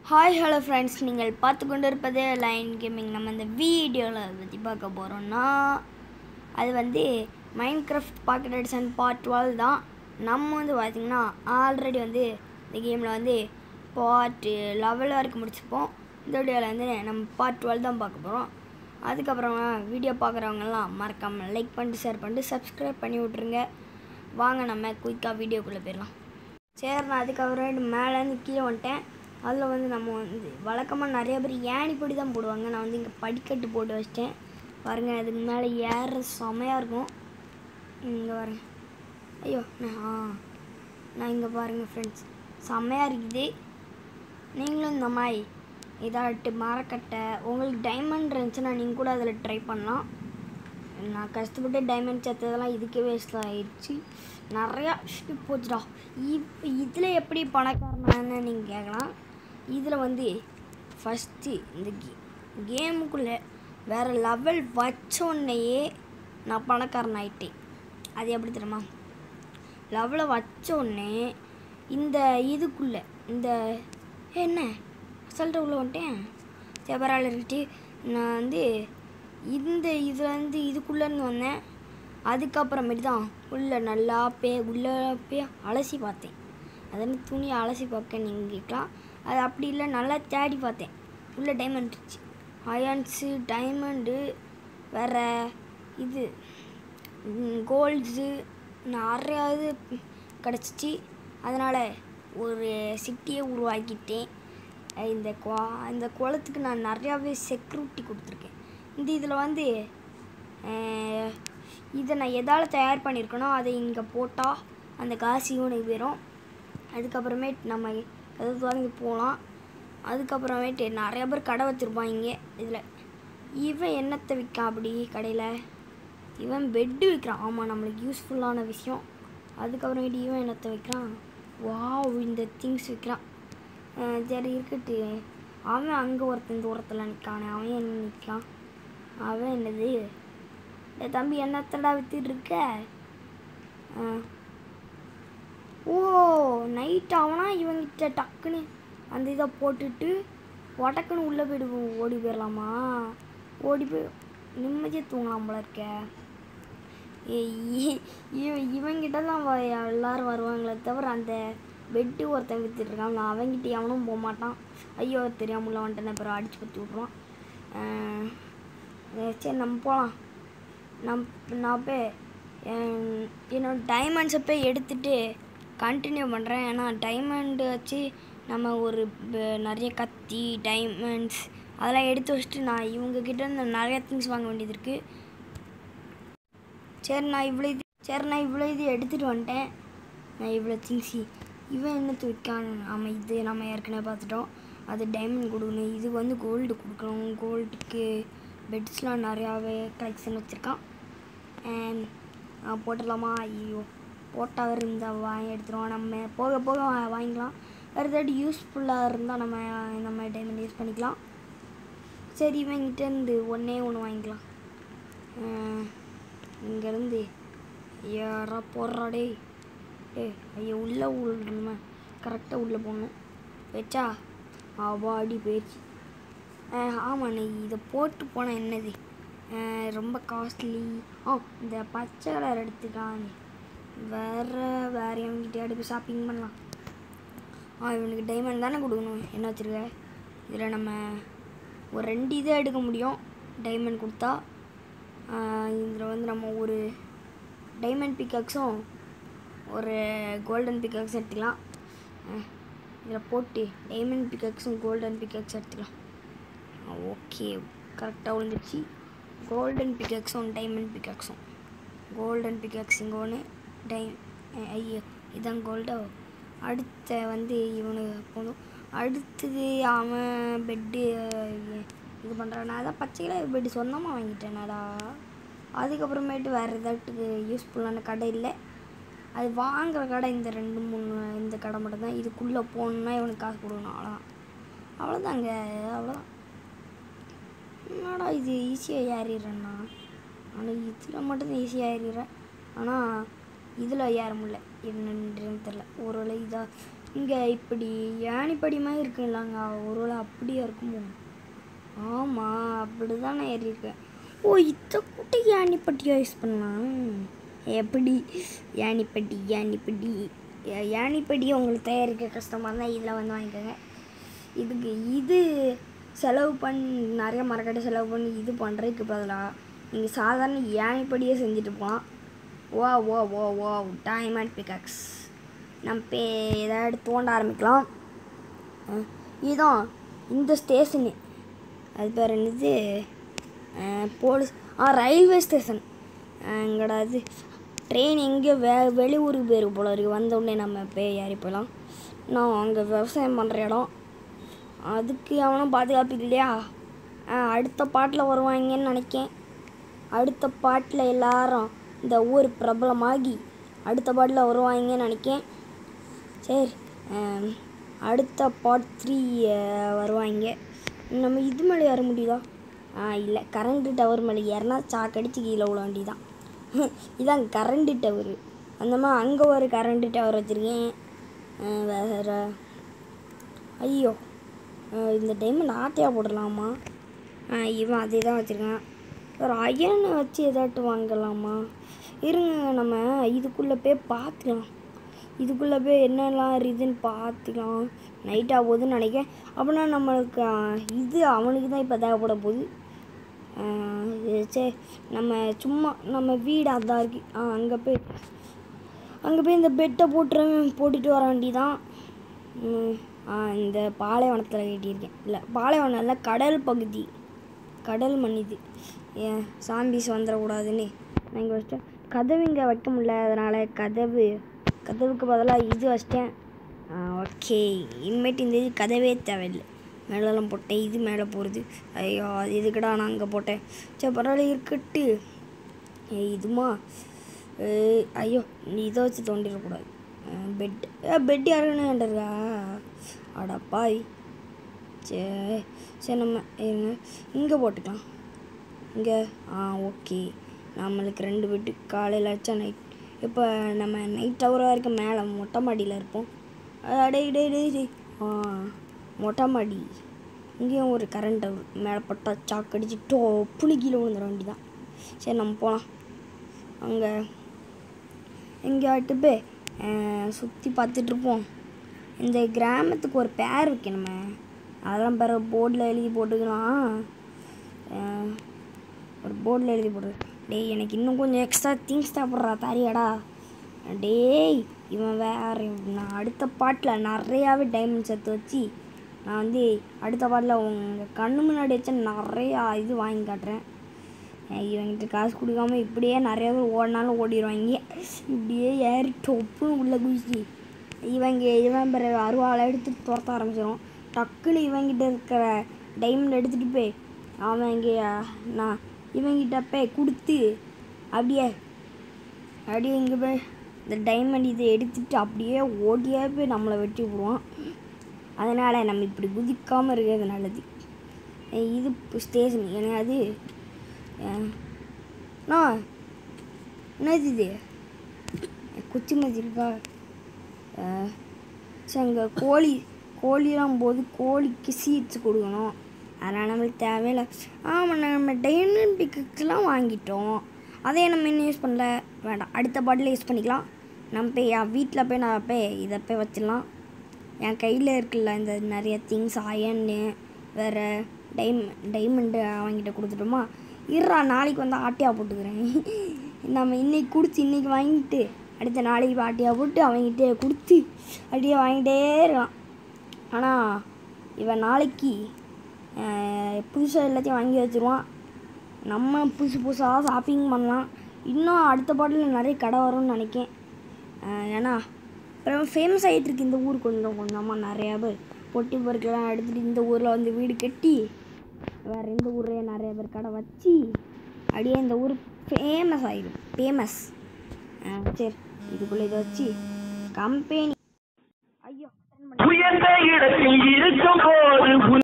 Hi hello friends நீங்கள் பார்த்து கொண்டு இருப்பது லைன் கேமிங் நம்ம இந்த வீடியோவில் பற்றி பார்க்க போகிறோம்னா அது வந்து Minecraft pocket edition part twelve தான் நம்ம வந்து பார்த்திங்கன்னா ஆல்ரெடி வந்து இந்த கேமில் வந்து பார்ட் லெவல் வரைக்கும் முடிச்சுப்போம் இந்த வீடியோவில் வந்து நம்ம பார்ட் டுவெல் தான் பார்க்க போகிறோம் அதுக்கப்புறமா வீடியோ பார்க்குறவங்கலாம் மறக்காமல் லைக் பண்ணிட்டு ஷேர் பண்ணிட்டு சப்ஸ்கிரைப் பண்ணி விட்ருங்க வாங்க நம்ம குயிக்காக வீடியோக்குள்ளே போயிடலாம் சரி நான் அதுக்கப்புறம் மேலேருந்து கீழே வந்துட்டேன் அதில் வந்து நம்ம வந்து வழக்கமாக நிறைய பேர் ஏணி படி தான் போடுவாங்க நான் வந்து இங்கே படிக்கட்டு போட்டு வச்சிட்டேன் பாருங்க அதுக்கு மேலே ஏற செமையாக இருக்கும் இங்கே பாருங்க ஐயோ நான் ஆ நான் இங்கே பாருங்கள் ஃப்ரெண்ட்ஸ் செம்மையாக இருக்குது நீங்களும் இந்த மாதிரி இதாட்டு மரக்கட்டை உங்களுக்கு டைமண்ட் இருந்துச்சுன்னா நீங்கள் கூட அதில் ட்ரை பண்ணலாம் நான் கஷ்டப்பட்டு டைமண்ட் சேர்த்ததெல்லாம் இதுக்கே வேஸ்ட் ஆயிடுச்சு நிறையா ஷிப் போச்சுடா இப்போ இதில் எப்படி பணக்காரனான்னு நீங்கள் கேட்கலாம் இதில் வந்து ஃபஸ்ட்டு இந்த கே கேமுக்குள்ளே வேறு லெவல் வச்சோன்னையே நான் பணக்காரன் ஆயிட்டேன் அது எப்படி தெரியுமா லெவலை வச்சோடனே இந்த இதுக்குள்ளே இந்த என்ன அசல்ட்டு உள்ளே வந்துட்டேன் சரி பரவாயில்ல இருந்துட்டு நான் வந்து இந்த இதில் வந்து இதுக்குள்ளேருந்து வந்தேன் அதுக்கப்புறமேட்டு தான் உள்ளே நல்லா பே உள்ளே போய் அலசி பார்த்தேன் அது வந்து துணியை அலசி பார்க்க நீங்கள் கேட்கலாம் அது அப்படி இல்லை நல்லா தேடி பார்த்தேன் உள்ளே டைமண்ட் இருந்துச்சு அயன்ஸு டைமண்டு வேறு இது கோல்ட்ஸு நிறையா இது கிடச்சிச்சு அதனால் ஒரு சிட்டியை உருவாக்கிட்டேன் அஹ் இந்த குவா இந்த குளத்துக்கு நான் நிறையாவே செக்யூரிட்டி கொடுத்துருக்கேன் இந்த இதில் வந்து அஹ், இதை நான் எதால் தயார் பண்ணியிருக்கேனோ அதை இங்கே போட்டால் அந்த காசு இவனுக்கு போயிடும் அதுக்கப்புறமேட்டு நம்ம எதாவது வாங்கி போகலாம் அதுக்கப்புறமேட்டு நிறைய பேர் கடை வச்சுருப்பாங்க இதில் இவன் என்னத்தை விற்கான் அப்படி கடையில் இவன் பெட்டு விற்கிறான் ஆமாம் நம்மளுக்கு யூஸ்ஃபுல்லான விஷயம் அதுக்கப்புறமேட்டு இவன் என்னத்தை விற்கிறான் வாவ் இந்த திங்ஸ் விற்கிறான் அஹ் சரி இருக்கட்டு அவன் அங்கே ஒருத்தன் தூரத்தில் நிற்கானே அவன் என்ன நிற்கான் அவன் என்னது டேய் தம்பி என்னத்தடா வித்துட்டு இருக்க அஹ். ஓ நைட் ஆகுனா இவங்கிட்ட டக்குன்னு அந்த இதை போட்டுட்டு உடக்குன்னு உள்ளே போயிடு ஓடி போயிடலாமா ஓடி போய் நிம்மதியாக தூங்கலாம் போல இருக்க ஏய், இ- இவ- இவங்கிட்ட தான் வ- எல்லாரும் வருவாங்களே தவிர அந்த பெட்டு ஒருத்தன் வித்துட்டு இருக்கான் நான் அவங்கிட்ட எவனும் போக மாட்டான் ஐயோ தெரியாமல் வந்துட்டேன் அப்புறம் அடிச்சு பற்றி விட்ருவான் அஹ், அஹ் சரி நம்ம போகலாம் நம் நான் போய் என்- என்னோட டைமண்ட்ஸை போய் எடுத்துட்டு கண்டினியூ பண்ணுறேன் ஏன்னா டைமண்ட் வச்சு நம்ம ஒரு ப- நிறைய கத்தி டைமண்ட்ஸ் அதெல்லாம் எடுத்து வச்சுட்டு நான் இவங்கக்கிட்ட இருந்து நிறைய திங்ஸ் வாங்க வேண்டியது இருக்குது சரி நான் இவ்வளோ இது சரி நான் இவ்வளோ இது எடுத்துகிட்டு வந்துட்டேன் நான் இவ்வளோ திங்ஸ் இவன் என்னத்து விற்கான் ஆமாம் இது நம்ம ஏற்கனவே பார்த்துட்டோம் அது டைமண்ட் கொடுக்கணும் இது வந்து கோல்டு கொடுக்கணும் கோல்டுக்கு பெட்ஸ்லாம் நிறையாவே கலெக்ஷன் வச்சுருக்கான் போட்டுடலாமா ஐயோ போட்டால் இருந்தால் வாங்கி எடுத்துருவோம் நம்ம போக போக வா- வாங்கிக்கலாம் வேறு ஏதாட்டி யூஸ்ஃபுல்லாக இருந்தால் நம்ம நம்ம டைமண்ட் யூஸ் பண்ணிக்கலாம் சரி இவங்கிட்ட இருந்து ஒன்றே ஒன்று வாங்கிக்கலாம் இங்கேருந்து யாரா போடுறா டேய் டேய் ஐயோ உள்ளே உள்ளணுமே கரெக்டாக உள்ளே போடணும் வச்சா அவாடி போயிடுச்சு ஆமாம் நீ இதை போட்டு போனால் என்னது அஹ், ரொம்ப காஸ்ட்லி ஆ இந்த பச்சை கலர் எடுத்துக்கலாம் வேறு வேறு எவங்கிட்ட எடுத்து ஷாப்பிங் பண்ணலாம் ஆ இவனுக்கு டைமண்ட் தானே கொடுக்கணும் என்ன வச்சுருக்க இதில் நம்ம ஒரு ரெண்டு இதை எடுக்க முடியும் டைமண்ட் கொடுத்தா இதில் வந்து நம்ம ஒரு டைமண்ட் பிக்காக்ஸும் ஒரு கோல்டன் பிக்காக்ஸும் எடுத்துக்கலாம் இதில் போட்டு டைமண்ட் பிக்காக்ஸும் கோல்டன் பிக்காக்ஸும் எடுத்துக்கலாம் ஓகே கரெக்டாக விழுந்துருச்சு கோல்டன் பிக்காக்ஸும் டைமண்ட் பிக்காக்ஸும் கோல்டன் பிக்காக்ஸ் இங்கே ஒன்று டை அஹ் ஐயோ இதான் கோல்டோ அடுத்த வந்து இவனுக்கு போகணும் அடுத்தது அவன் பெட்டு இது பண்ணுறான் நான் அதான் பச்சை கலர் பெட்டு சொந்தமாக வாங்கிட்டேனடா அதுக்கப்புறமேட்டு வேறு ஏதாட்டுக்கு யூஸ்ஃபுல்லான கடை இல்லை அது வாங்குற கடை இந்த ரெண்டு மூணு இந்த கடை மட்டும் தான் இதுக்குள்ளே போகணுன்னா இவனுக்கு காசு கொடுக்கணும் அவ்வளோதான் அவ்வளோதாங்க அவ்வளோதான் என்னடா இது ஈஸியாக ஏறிடுறேன்னா ஆனால் இதில் மட்டும்தான் ஈஸியாக ஏறிடுறேன் ஆனால் இதில் ஏற முடியல என்னன்னு தெரில ஒருவேளை இதாக இங்கே இப்படி யானைப்படி மாதிரி இருக்குல்லாங்க ஒருவேளை அப்படியே இருக்குமோ ஆமாம் அப்படி தான் நான் ஏறியிருக்கேன் ஓ இத்த கூட்ட யானைப்பட்டியாக யூஸ் பண்ணலாம் எப்படி யானைப்பட்டி யானைப்பட்டி யா- யானைப்படி உங்களுக்கு தயாரிக்க கஷ்டமாக இருந்தால் இதில் வந்து வாங்கிக்கோங்க இதுக்கு இது செலவு பண்ணி நிறைய மரக்கட்டை செலவு பண்ணி இது பண்ணுறதுக்கு பதிலாக நீங்கள் சாதாரண யானைப்படியே செஞ்சுட்டு போகலாம் ஓ ஓ ஓ ஓ டைமண்ட் பிகாக்ஸ் நம்ம பே ஏதாவது தோண்ட ஆரம்பிக்கலாம் அஹ், இதான் இந்த ஸ்டேஷனு அது பேர் என்னது அஹ், போலீஸ் ஆ ரயில்வே ஸ்டேஷன் எங்கடா இது ட்ரெயின் எங்கேயோ வே வெளியூருக்கு போயிருக்கு போல இருக்கு வந்த உடனே நம்ம போய் ஏறி போகலாம் நான் அங்கே விவசாயம் பண்ணுற இடம் அதுக்கு அவனும் பாதுகாப்பு இல்லையா அஹ், அடுத்த பாட்டில் வருவாங்கன்னு நினைக்கேன் அடுத்த பாட்டில் எல்லாரும் இந்த ஊர் பிரபலமாகி அடுத்த பாட்டில் வருவாங்கன்னு நினைக்கேன் சரி ஆம், அடுத்த பார்ட் த்ரீ வருவாங்க நம்ம இது மேலே ஏற முடியுதா ஆ இல்லை கரண்ட்டு டவர் மேலே ஏறினா சாக்கடிச்சு கீழே விழ வேண்டியதான் இதான் கரண்ட்டு டவரு அந்த மாதிரி அங்கே ஒரு கரண்ட்டு டவர் வச்சுருக்கேன் வேறு ஐயோ ஆ, இந்த டைமண்ட் ஆட்டையாக போடலாமா ஆ, இவன் அதே தான் வச்சுருக்கான் ஒரு அயனை வச்சு ஏதாட்டும் வாங்கலாமா இருங்க நம்ம இதுக்குள்ளே போய் பார்த்துக்கலாம் இதுக்குள்ளே போய் என்னெல்லாம் இருக்குதுன்னு பார்த்துக்கலாம் நைட் ஆகுதுன்னு நினைக்கிறேன் அப்படின்னா நம்மளுக்கு ஆ, இது அவனுக்கு தான் இப்போ தேவைப்பட போகுது ஆ, இது சரி நம்ம சும்மா நம்ம வீடு அதான் இருக்கு ஆ அங்கே போய் அங்கே போய் இந்த பெட்டை போட்டு போட்டுட்டு வர வேண்டியதான் ம், ஆ இந்த பாலைவனத்தில் கட்டியிருக்கேன் இல்லை பாலைவனம் இல்லை கடல் பகுதி கடல் மண் இது ஏன் சாம்பிஸ் வந்துடக்கூடாதுன்னு நான் இங்கே வச்சிட்டேன் கதவு இங்கே வைக்க முடியல அதனால் கதவு கதவுக்கு பதிலாக இது வச்சிட்டேன் ஓகே இனிமேட்டு இந்த இது கதவே தேவையில்லை மேலெல்லாம் போட்டேன் இது மேலே போகிறது ஐயோ அது இதுக்கடா நான் அங்கே போட்டேன் சரி பரவாயில்ல இருக்கட்டு ஏய் இதுமா ஏய், ஐயோ நீ இதை வச்சு தோண்டிடக்கூடாது பெட் பெட் யாருன்னு இருக்கா அடப்பாய் சரி சரி நம்ம இருங்க இங்கே போட்டுக்கலாம் இங்கே ஆ ஓகே நம்மளுக்கு ரெண்டு பெட்டு காலையில் வச்சா நைட் இப்போ நம்ம நைட் ஹவராக இருக்க மேலே மொட்டை மாடியில் இருப்போம் அடே டே டே டே ஆ மொட்டை மாடி இங்கேயும் ஒரு கரண்ட் டவர் மேலே பட்டா சாக்கடிச்சு டோப்புனு கீழே விழுந்துட வேண்டியதான் சரி நம்ம போகலாம் அங்கே எங்கேயாட்டு போய் சுற்றி பார்த்துட்ருப்போம் இந்த கிராமத்துக்கு ஒரு பேர் வைக்கணுமே அதெல்லாம் பிற போர்டில் எழுதி போட்டுக்கலாம் அஹ், ஒரு போர்டில் எழுதி போட்டு டேய் எனக்கு இன்னும் கொஞ்சம் எக்ஸ்ட்ரா திங்ஸ் தேவைப்படுறா தாரியாடா டேய் இவன் வேற நான் அடுத்த பாட்டில் நிறையாவே டைமண்ட்ஸ் எடுத்து வச்சு நான் வந்து அடுத்த பாட்டில் உங்கள் கண்ணு முன்னாடி வச்சு நிறையா இது வாங்கி காட்டுறேன் அஹ் இவங்கிட்ட காசு கொடுக்காம இப்படியே நிறைய பேர் ஓடினாலும் ஓடிடுவாங்க இப்படியே ஏறி டொப்புன்னு உள்ளே குதிச்சு இவங்க இவன் பிறகு அருவாளை எடுத்துட்டு துரத்த ஆரம்பிச்சிடும் டக்குன்னு இவங்கிட்ட இருக்கிற டைமண்ட் எடுத்துகிட்டு போய் அவன் இங்கே நான் இவங்கிட்ட போய் கொடுத்து அப்படியே அப்படியே இங்கே போய் இந்த டைமண்ட் இதை எடுத்துட்டு அப்படியே ஓடியே போய் நம்மளை வெட்டி விடுவான் அதனால் நம்ம இப்படி குதிக்காமல் இருக்கிறது நல்லது அஹ் இது ஸ்டேஷன் எனக்கு அது அண்ணா என்னது இது குச்சி மதி இருக்கா அஹ் சரி அங்கே கோழி கோழிலாம் போது கோழிக்கு சீட்ஸ் கொடுக்கணும் அதனால் நம்மளுக்கு தேவையில்லை ஆமாம் நம்ம டைமண்ட் பிக்குக்கெலாம் வாங்கிட்டோம் அதே நம்ம இன்னும் யூஸ் பண்ணல வேண்டாம் அடுத்த பாட்டில் யூஸ் பண்ணிக்கலாம் நம்ம போய் என் வீட்டில் போய் நான் போய் இதை போய் வச்சிடலாம் என் கையில் இருக்குல்ல இந்த நிறைய திங்ஸ் அயன்னு வேறு டைம் டைமண்டு அவங்கிட்ட கொடுத்துட்டோமா இருறா நாளைக்கு வந்து ஆட்டியா போட்டுக்கிறேன் நம்ம இன்னைக்கு கொடுத்து இன்னைக்கு வாங்கிட்டு அடுத்த நாளைக்கு ஆட்டியா போட்டு அவங்ககிட்ட கொடுத்து அப்படியே வாங்கிட்டே இருக்கான் ஆனால் இவன் நாளைக்கு புதுசாக எல்லாத்தையும் வாங்கி வச்சுருவான் நம்ம புதுசு புதுசாக ஷாப்பிங் பண்ணலாம் இன்னும் அடுத்த பாட்டில் நிறைய கடை வரும்னு நினைக்கேன் அஹ் ஏன்னா அப்புறம் ஃபேமஸ் ஆகிட்டு இருக்கு இந்த ஊர் கொஞ்சம் கொஞ்சமாக நிறையா பேர் பொட்டி பொருட்கள்லாம் எடுத்துகிட்டு இந்த ஊரில் வந்து வீடு கட்டி வேறு இந்த ஊர்லேயே நிறைய பேர் கடை வச்சு அப்படியே இந்த ஊர் ஃபேமஸ் ஆகிடும் ஃபேமஸ் சரி இதுக்குள்ளே இதை வச்சு கம்பெனி ஐயோ attend பண்ண- உயர்ந்த இடத்தில் இருக்கும் போது